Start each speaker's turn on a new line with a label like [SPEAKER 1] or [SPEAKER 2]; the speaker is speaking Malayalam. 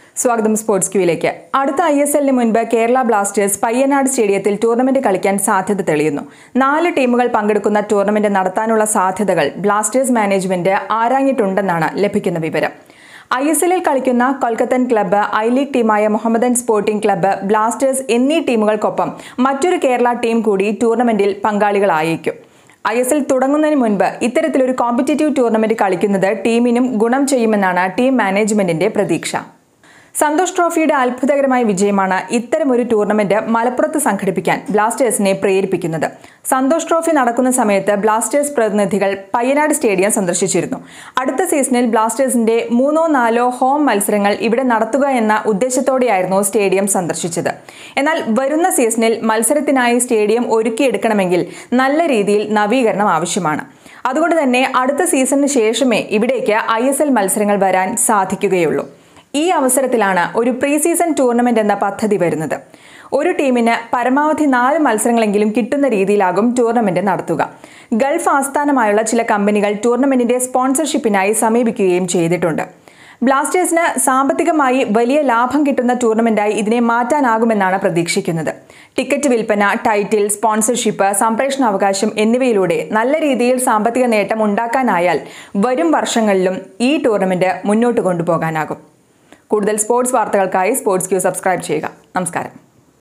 [SPEAKER 1] സ്വാഗതം സ്പോർട്സ് ക്യൂയിലേക്ക് അടുത്ത ഐ എസ് എല്ലിന് മുൻപ് കേരള ബ്ലാസ്റ്റേഴ്സ് പയ്യനാട് സ്റ്റേഡിയത്തിൽ ടൂർണമെന്റ് കളിക്കാൻ സാധ്യത തെളിയുന്നു നാല് ടീമുകൾ പങ്കെടുക്കുന്ന ടൂർണമെന്റ് നടത്താനുള്ള സാധ്യതകൾ ബ്ലാസ്റ്റേഴ്സ് മാനേജ്മെന്റ് ആരാഞ്ഞിട്ടുണ്ടെന്നാണ് ലഭിക്കുന്ന വിവരം ഐ എസ് എല്ലിൽ കളിക്കുന്ന കൊൽക്കത്തൻ ക്ലബ്ബ് ഐ ലീഗ് ടീമായ മുഹമ്മദൻ സ്പോർട്ടിംഗ് ക്ലബ്ബ് ബ്ലാസ്റ്റേഴ്സ് എന്നീ ടീമുകൾക്കൊപ്പം മറ്റൊരു കേരള ടീം കൂടി ടൂർണമെന്റിൽ പങ്കാളികളായേക്കും ഐ എസ് എൽ തുടങ്ങുന്നതിന് മുൻപ് ഇത്തരത്തിലൊരു കോമ്പറ്റീറ്റീവ് ടൂർണമെന്റ് കളിക്കുന്നത് ടീമിനും ഗുണം ചെയ്യുമെന്നാണ് ടീം മാനേജ്മെന്റിന്റെ പ്രതീക്ഷ സന്തോഷ് ട്രോഫിയുടെ അത്ഭുതകരമായ വിജയമാണ് ഇത്തരമൊരു ടൂർണമെന്റ് മലപ്പുറത്ത് സംഘടിപ്പിക്കാൻ ബ്ലാസ്റ്റേഴ്സിനെ പ്രേരിപ്പിക്കുന്നത് സന്തോഷ് ട്രോഫി നടക്കുന്ന സമയത്ത് ബ്ലാസ്റ്റേഴ്സ് പ്രതിനിധികൾ പയ്യനാട് സ്റ്റേഡിയം സന്ദർശിച്ചിരുന്നു അടുത്ത സീസണിൽ ബ്ലാസ്റ്റേഴ്സിന്റെ മൂന്നോ നാലോ ഹോം മത്സരങ്ങൾ ഇവിടെ നടത്തുക എന്ന ഉദ്ദേശത്തോടെയായിരുന്നു സ്റ്റേഡിയം സന്ദർശിച്ചത് എന്നാൽ വരുന്ന സീസണിൽ മത്സരത്തിനായി സ്റ്റേഡിയം ഒരുക്കിയെടുക്കണമെങ്കിൽ നല്ല രീതിയിൽ നവീകരണം ആവശ്യമാണ് അതുകൊണ്ട് തന്നെ അടുത്ത സീസണിന് ശേഷമേ ഇവിടേക്ക് ഐ മത്സരങ്ങൾ വരാൻ സാധിക്കുകയുള്ളൂ ഈ അവസരത്തിലാണ് ഒരു പ്രീ സീസൺ ടൂർണമെന്റ് എന്ന പദ്ധതി വരുന്നത് ഒരു ടീമിന് പരമാവധി നാല് മത്സരങ്ങളെങ്കിലും കിട്ടുന്ന രീതിയിലാകും ടൂർണമെന്റ് നടത്തുക ഗൾഫ് ആസ്ഥാനമായുള്ള ചില കമ്പനികൾ ടൂർണമെന്റിന്റെ സ്പോൺസർഷിപ്പിനായി സമീപിക്കുകയും ചെയ്തിട്ടുണ്ട് ബ്ലാസ്റ്റേഴ്സിന് സാമ്പത്തികമായി വലിയ ലാഭം കിട്ടുന്ന ടൂർണമെന്റായി ഇതിനെ മാറ്റാനാകുമെന്നാണ് പ്രതീക്ഷിക്കുന്നത് ടിക്കറ്റ് വിൽപ്പന ടൈറ്റിൽ സ്പോൺസർഷിപ്പ് സംപ്രേഷണ അവകാശം എന്നിവയിലൂടെ നല്ല രീതിയിൽ സാമ്പത്തിക നേട്ടം ഉണ്ടാക്കാനായാൽ വരും വർഷങ്ങളിലും ഈ ടൂർണമെന്റ് മുന്നോട്ട് കൊണ്ടുപോകാനാകും കൂടുതൽ സ്പോർട്സ് വാർത്തകൾക്കായി സ്പോർട്സ് ക്യൂ സബ്സ്ക്രൈബ് ചെയ്യുക നമസ്കാരം